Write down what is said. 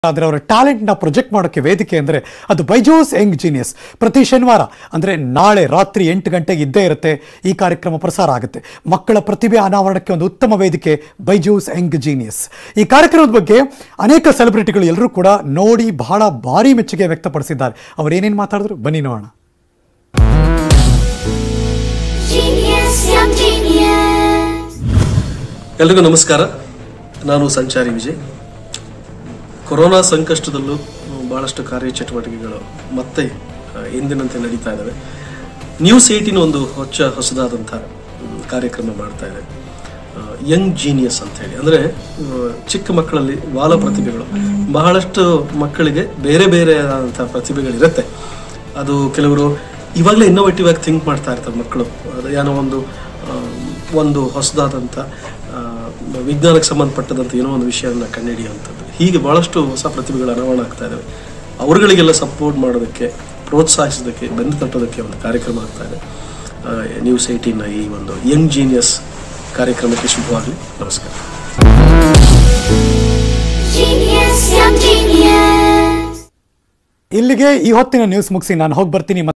ಆದರೆ ಅವರ ಟ್ಯಾಲೆಂಟ್ನ ಪ್ರೊಜೆಕ್ಟ್ ಮಾಡೋಕ್ಕೆ ವೇದಿಕೆ ಅಂದರೆ ಅದು ಬೈಜೋಸ್ ಯಂಗ್ ಜೀನಿಯಸ್ ಪ್ರತಿ ಶನಿವಾರ ಅಂದರೆ ನಾಳೆ ರಾತ್ರಿ ಎಂಟು ಗಂಟೆಗೆ ಇದ್ದೇ ಇರುತ್ತೆ ಈ ಕಾರ್ಯಕ್ರಮ ಪ್ರಸಾರ ಆಗುತ್ತೆ ಮಕ್ಕಳ ಪ್ರತಿಭೆ ಅನಾವರಣಕ್ಕೆ ಒಂದು ಉತ್ತಮ ವೇದಿಕೆ ಬೈಜೋಸ್ ಯಂಗ್ ಜೀನಿಯಸ್ ಈ ಕಾರ್ಯಕ್ರಮದ ಬಗ್ಗೆ ಅನೇಕ ಸೆಲೆಬ್ರಿಟಿಗಳು ಎಲ್ಲರೂ ಕೂಡ ನೋಡಿ ಬಹಳ ಭಾರಿ ಮೆಚ್ಚುಗೆ ವ್ಯಕ್ತಪಡಿಸಿದ್ದಾರೆ ಅವ್ರು ಏನೇನು ಮಾತಾಡಿದ್ರು ಬನ್ನಿ ನೋಡೋಣ Genius, young genius. ಎಲ್ರಿಗೂ ನಮಸ್ಕಾರ ನಾನು ಸಂಚಾರಿ ವಿಜಯ್ ಕೊರೋನಾ ಸಂಕಷ್ಟದಲ್ಲೂ ಭಾಳಷ್ಟು ಕಾರ್ಯಚಟುವಟಿಕೆಗಳು ಮತ್ತೆ ಆ, ಎಂದಿನಂತೆ ನಡೀತಾ ಇದ್ದಾವೆ ನ್ಯೂಸ್ ಏಯ್ಟಿನ ಒಂದು ಹೊಚ್ಚ ಹೊಸದಾದಂಥ ಮ್, ಕಾರ್ಯಕ್ರಮ ಮಾಡ್ತಾ ಇದೆ ಯಂಗ್ ಜೀನಿಯಸ್ ಅಂತ ಹೇಳಿ ಅಂದರೆ ಚಿಕ್ಕ ಮಕ್ಕಳಲ್ಲಿ ಬಾಲ ಪ್ರತಿಭೆಗಳು ಬಹಳಷ್ಟು ಮಕ್ಕಳಿಗೆ ಬೇರೆ ಬೇರೆ ಆದಂಥ ಪ್ರತಿಭೆಗಳಿರುತ್ತೆ ಅದು ಕೆಲವರು ಇವಾಗಲೇ ಇನ್ನೋವೇಟಿವ್ ಆಗಿ ಥಿಂಕ್ ಮಾಡ್ತಾ ಇರ್ತಾರೆ ಮಕ್ಕಳು ಅದು ಏನೋ ಒಂದು ಆ, ಒಂದು ಹೊಸದಾದಂಥ ಆ, ವಿಜ್ಞಾನಕ್ಕೆ ಸಂಬಂಧಪಟ್ಟದಂಥ ಏನೋ ಒಂದು ವಿಷಯವನ್ನು ಕಂಡುಹಿಡಿಯುವಂಥದ್ದು ಹೀಗೆ ಭಾಳಷ್ಟು ಹೊಸ ಪ್ರತಿಭೆಗಳು ಅನಾವರಣ ಆಗ್ತಾ ಇದ್ದಾವೆ ಅವರುಗಳಿಗೆಲ್ಲ ಸಪೋರ್ಟ್ ಮಾಡೋದಕ್ಕೆ ಪ್ರೋತ್ಸಾಹಿಸೋದಕ್ಕೆ ಬೆನ್ನು ತಟ್ಟೋದಕ್ಕೆ ಒಂದು ಕಾರ್ಯಕ್ರಮ ಆಗ್ತಾ ಇದೆ ಆ, ನ್ಯೂಸ್ ಏಯ್ಟೀನ್ನ ಈ ಒಂದು ಯಂಗ್ ಜೀನಿಯಸ್ ಕಾರ್ಯಕ್ರಮಕ್ಕೆ ಶುಭವಾಗಲಿ ನಮಸ್ಕಾರ Genius, young genius. ಇಲ್ಲಿಗೆ ಈ ಹೊತ್ತಿನ ನ್ಯೂಸ್ ಮುಗಿಸಿ ನಾನು ಹೋಗಿ ಬರ್ತೀನಿ